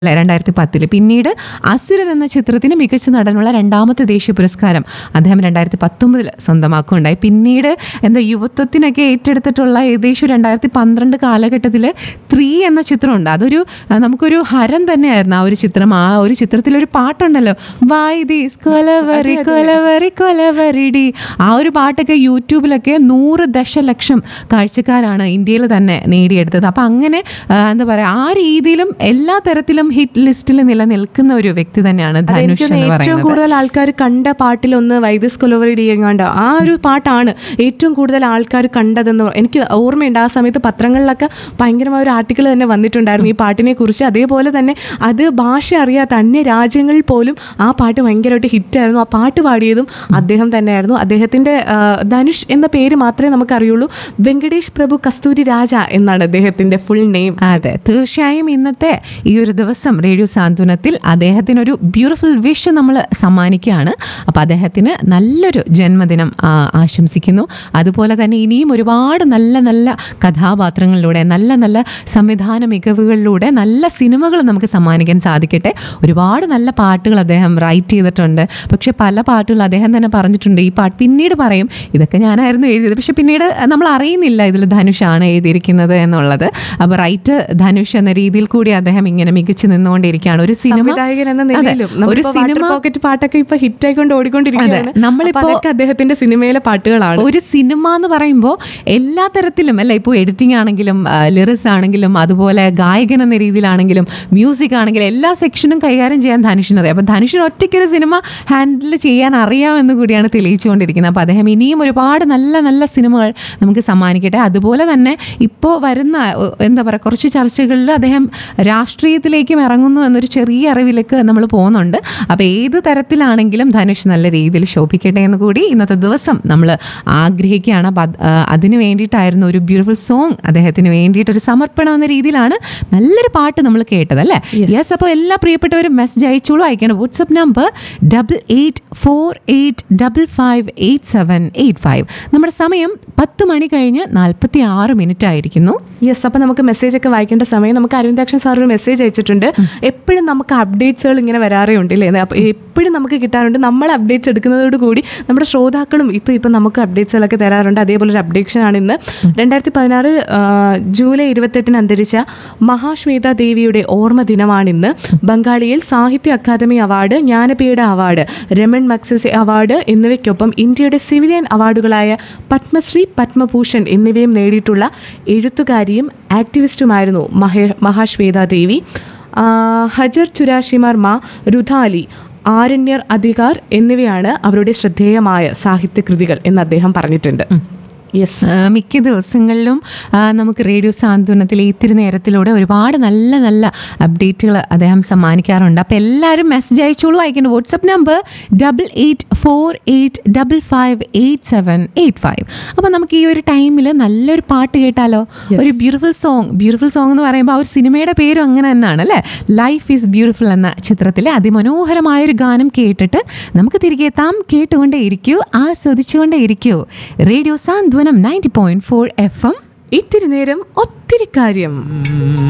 അല്ലെ രണ്ടായിരത്തി പത്തില് പിന്നീട് അസുരൻ എന്ന ചിത്രത്തിന് മികച്ച നടനുള്ള രണ്ടാമത്തെ ദേശീയ പുരസ്കാരം അദ്ദേഹം രണ്ടായിരത്തി പത്തൊമ്പതിൽ സ്വന്തമാക്കുകയുണ്ടായി പിന്നീട് എന്താ യുവത്വത്തിനൊക്കെ ഏറ്റെടുത്തിട്ടുള്ള ഏകദേശം രണ്ടായിരത്തി പന്ത്രണ്ട് കാലഘട്ടത്തിൽ ത്രീ എന്ന ചിത്രമുണ്ട് അതൊരു ആ, നമുക്കൊരു ഹരം തന്നെയായിരുന്നു ആ ഒരു ചിത്രം ആ ഒരു ചിത്രത്തിലൊരു പാട്ടുണ്ടല്ലോ വൈ ദീസ് കൊലവറി കൊലവറി കൊലവറിടി ആ ഒരു പാട്ടൊക്കെ യൂട്യൂബിലൊക്കെ നൂറ് ദശലക്ഷം കാഴ്ചക്കാരാണ് ഇന്ത്യയിൽ തന്നെ നേടിയെടുത്തത് അപ്പം അങ്ങനെ ആ, എന്താ പറയുക ആ രീതിയിലും എല്ലാ തരത്തിലും ഹിറ്റ് ലിസ്റ്റിൽ നിലനിൽക്കുന്ന ഒരു വ്യക്തി തന്നെയാണ് ധനുഷ് എനിക്ക് എന്ന് ഏറ്റവും പറയുന്നത് കൂടുതൽ ആൾക്കാർ കണ്ട പാട്ടിലൊന്ന് വൈദ്യസ് കൊലവറി എങ്ങാണ്ട് ആ ഒരു പാട്ടാണ് ഏറ്റവും കൂടുതൽ ആൾക്കാർ കണ്ടതെന്ന് പറ- എനിക്ക് ഓർമ്മയുണ്ട് ആ സമയത്ത് പത്രങ്ങളിലൊക്കെ ഭയങ്കരമായ ഒരു ആർട്ടിക്കിൾ തന്നെ വന്നിട്ടുണ്ടായിരുന്നു ഈ പാട്ടിനെ കുറിച്ച് അതേപോലെ തന്നെ അത് ഭാഷ അറിയാത്ത അന്യ രാജ്യങ്ങളിൽ പോലും ആ പാട്ട് ഭയങ്കരമായിട്ട് ഹിറ്റായിരുന്നു ആ പാട്ട് പാടിയതും അദ്ദേഹം തന്നെയായിരുന്നു അദ്ദേഹത്തിന്റെ ആ, ധനുഷ് എന്ന പേര് മാത്രമേ നമുക്കറിയുള്ളൂ വെങ്കടേഷ് പ്രഭു കസ്തൂരി രാജ എന്നാണ് അദ്ദേഹത്തിന്റെ ഫുൾ നെയിം അതെ തീർച്ചയായും ഇന്നത്തെ ഈ ഒരു ദിവസം റേഡിയോ സാന്ത്വനത്തിൽ അദ്ദേഹത്തിന് ഒരു ബ്യൂട്ടിഫുൾ വിഷ് നമ്മൾ സമ്മാനിക്കുകയാണ് അപ്പോൾ അദ്ദേഹത്തിന് നല്ലൊരു ജന്മദിനം ആ, ആശംസിക്കുന്നു അതുപോലെ തന്നെ ഇനിയും ഒരുപാട് നല്ല നല്ല കഥാപാത്രങ്ങളിലൂടെ നല്ല നല്ല സംവിധാന മികവുകളിലൂടെ നല്ല സിനിമകൾ നമുക്ക് സമ്മാനിക്കാൻ സാധിക്കട്ടെ ഒരുപാട് നല്ല പാട്ടുകൾ അദ്ദേഹം റൈറ്റ് ചെയ്തിട്ടുണ്ട് പക്ഷെ പല പാട്ടുകൾ അദ്ദേഹം തന്നെ പറഞ്ഞിട്ടുണ്ട് ഈ പാട്ട് പിന്നീട് പറയും ഇതൊക്കെ ഞാനായിരുന്നു എഴുതിയത് പക്ഷെ പിന്നീട് നമ്മൾ അറിയുന്നില്ല ഇതിൽ ധനുഷാണ് എഴുതിയിരിക്കുന്നത് എന്നുള്ളത് അപ്പോൾ റൈറ്റ് ധനുഷ് എന്ന രീതിയിൽ കൂടി അദ്ദേഹം ഇങ്ങനെ മികച്ചു നിന്നുകൊണ്ടിരിക്കുകയാണ് ഒരു സിനിമ സംവിധായകൻ എന്ന അതെ, നിലയിലും ഒരു നമ്മളിപ്പോ വാട്ടർ സിനിമ പോക്കറ്റ് പാട്ടൊക്കെ ഇപ്പൊ ഹിറ്റ് ആയിക്കൊണ്ട് ഓടിക്കൊണ്ടിരിക്കുകയാണ് അതെ, നമ്മളിപ്പോ- അപ്പൊ അതൊക്കെ അദ്ദേഹത്തിന്റെ സിനിമയിലെ പാട്ടുകളാണ് ഒരു സിനിമ എന്ന് പറയുമ്പോൾ എല്ലാ തരത്തിലും അല്ല ഇപ്പോൾ എഡിറ്റിംഗ് ആണെങ്കിലും ലിറിക്സ് ആണെങ്കിലും അതുപോലെ ഗായകൻ എന്ന രീതിയിലാണെങ്കിലും മ്യൂസിക് ആണെങ്കിലും എല്ലാ സെക്ഷനും കൈകാര്യം ചെയ്യാൻ ധനുഷിന് അറിയാം അപ്പം ധനുഷിന് ഒറ്റയ്ക്കൊരു സിനിമ ഹാൻഡിൽ ചെയ്യാൻ അറിയാമെന്ന് കൂടിയാണ് തെളിയിച്ചുകൊണ്ടിരിക്കുന്നത് അപ്പോൾ അദ്ദേഹം ഇനിയും ഒരുപാട് നല്ല നല്ല സിനിമകൾ നമുക്ക് സമ്മാനിക്കട്ടെ അതുപോലെ തന്നെ ഇപ്പോൾ വരുന്ന ഒ, എന്താ പറയുക കുറച്ച് ചർച്ചകളിൽ അദ്ദേഹം രാഷ്ട്രീയത്തിലേക്കും ഇറങ്ങുന്നു എന്നൊരു ചെറിയ അറിവിലേക്ക് നമ്മൾ പോകുന്നുണ്ട് അപ്പോൾ ഏത് തരത്തിലാണെങ്കിലും ധനുഷ് നല്ല രീതിയിൽ ശോഭിക്കട്ടെ എന്ന് കൂടി ഇന്നത്തെ ദിവസം നമ്മൾ ആഗ്രഹിക്കുകയാണ് അപ്പം അത്, ആ, അതിന് വേണ്ടിയിട്ടായിരുന്നു ഒരു ബ്യൂട്ടിഫുൾ സോങ് അദ്ദേഹത്തിന് വേണ്ടിയിട്ട് ഒരു സമർപ്പണം എന്ന രീതിയിലാണ് നല്ലൊരു പാട്ട് നമ്മൾ കേട്ടത് അല്ലേ യെസ് അപ്പോൾ എല്ലാ പ്രിയപ്പെട്ടവരും മെസ്സേജ് അയച്ചോളൂ അയക്കേണ്ട WhatsApp number double eight four eight double five eight seven eight five നമ്മുടെ സമയം പത്ത് മണി കഴിഞ്ഞ് നാൽപ്പത്തി ആറ് മിനിറ്റ് ആയിരിക്കുന്നു യെസ് അപ്പൊ നമുക്ക് മെസ്സേജ് ഒക്കെ വായിക്കേണ്ട സമയം നമുക്ക് അരവിന്ദാക്ഷൻ സാർ ഒരു മെസ്സേജ് അയച്ചിട്ടുണ്ട് എപ്പോഴും നമുക്ക് അപ്ഡേറ്റ്സുകൾ ഇങ്ങനെ വരാറേ ഉണ്ട് അല്ലേ അപ്പൊ എപ്പോഴും നമുക്ക് കിട്ടാറുണ്ട് നമ്മൾ അപ്ഡേറ്റ്സ് എടുക്കുന്നതോട് കൂടി നമ്മുടെ ശ്രോതാക്കളും ഇപ്പൊ ഇപ്പൊ നമുക്ക് അപ്ഡേറ്റ്സുകളൊക്കെ തരാറുണ്ട് അതേപോലെ ഒരു അപ്ഡേഷൻ ആണ് ഇന്ന് രണ്ടായിരത്തി പതിനാറ് ജൂലൈ ഇരുപത്തെട്ടിന് അന്തരിച്ച മഹാശ്വേത ദേവിയുടെ ഓർമ്മ ദിനമാണിന്ന് ബംഗാളിയിൽ Sahitya Akademi award Jnanpith award Raman Magsaysay award എന്നിവയ്ക്കൊപ്പം ഇന്ത്യയുടെ സിവിലിയൻ അവാർഡുകളായ പത്മശ്രീ പത്മഭൂഷൺ എന്നിവയും നേടിയിട്ടുള്ള എഴുത്തുകാരിയും ആക്ടിവിസ്റ്റുമായിരുന്നു മഹേ മഹാശ്വേത ദേവി ആ, ഹജർ ചുരാഷിമാർ മാ രുധാലി ആരണ്യർ അധികാർ എന്നിവയാണ് അവരുടെ ശ്രദ്ധേയമായ സാഹിത്യകൃതികൾ എന്ന് അദ്ദേഹം പറഞ്ഞിട്ടുണ്ട് യെസ് ആ, മിക്ക ദിവസങ്ങളിലും ആ, നമുക്ക് റേഡിയോ സാന്ത്വനത്തിൽ ഇത്തിരി നേരത്തിലൂടെ ഒരുപാട് നല്ല നല്ല അപ്ഡേറ്റുകൾ അദ്ദേഹം സമ്മാനിക്കാറുണ്ട് അപ്പോൾ എല്ലാവരും മെസ്സേജ് അയച്ചോളൂ അയക്കേണ്ട WhatsApp number double eight four eight double five eight seven eight five അപ്പോൾ നമുക്ക് ഈ ഒരു ടൈമിൽ നല്ലൊരു പാട്ട് കേട്ടാലോ ഒരു ബ്യൂട്ടിഫുൾ സോങ് ബ്യൂട്ടിഫുൾ സോങ് എന്ന് പറയുമ്പോൾ ആ ഒരു സിനിമയുടെ പേരും അങ്ങനെ തന്നെയാണ് അല്ലേ ലൈഫ് ഈസ് ബ്യൂട്ടിഫുൾ എന്ന ചിത്രത്തിലെ അതിമനോഹരമായൊരു ഗാനം കേട്ടിട്ട് നമുക്ക് തിരികെ എത്താം കേട്ടുകൊണ്ടേ ഇരിക്കൂ ആസ്വദിച്ചുകൊണ്ടേ ഇരിക്കൂ radio Santhwanam ninety point four F M ഇത്തിരി നേരം ഒത്തിരി കാര്യം